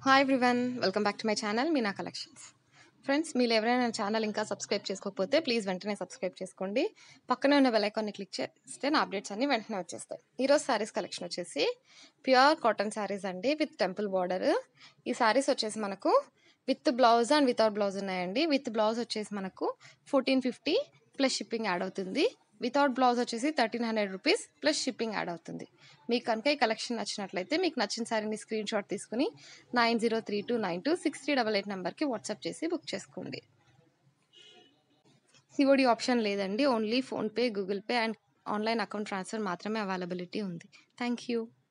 hi everyone welcome back to my channel Meena collections friends మీరు ఎవరైనా నా ఛానల్ ఇంకా సబ్స్క్రైబ్ చేసుకోకపోతే ప్లీజ్ వెంటనే సబ్స్క్రైబ్ చేసుకోండి పక్కనే ఉన్న బెల్ ఐకాన్ని క్లిక్ చేస్తే నా అప్డేట్స్ అన్ని వెంటనే వచ్చేస్తాయి ఈరోజు శారీస్ కలెక్షన్ వచ్చేసి ప్యూర్ కాటన్ శారీస్ అండి విత్ టెంపుల్ బార్డర్ ఈ శారీస్ వచ్చేసి మనకు with blouse and without blouse ఉన్నాయండి విత్ బ్లౌజ్ వచ్చేసి మనకు fourteen fifty plus shipping add అవుతుంది వితౌట్ బ్లౌజ్ వచ్చేసి thirteen hundred rupees plus shipping add అవుతుంది మీకు కనుక ఈ కలెక్షన్ నచ్చినట్లయితే మీకు నచ్చిన శారీని స్క్రీన్ షాట్ తీసుకుని nine zero three two nine two six three double eight నెంబర్కి వాట్సాప్ చేసి బుక్ చేసుకోండి సిఓడి ఆప్షన్ లేదండి only PhonePe Google Pay and online account transfer మాత్రమే అవైలబిలిటీ ఉంది థ్యాంక్ యూ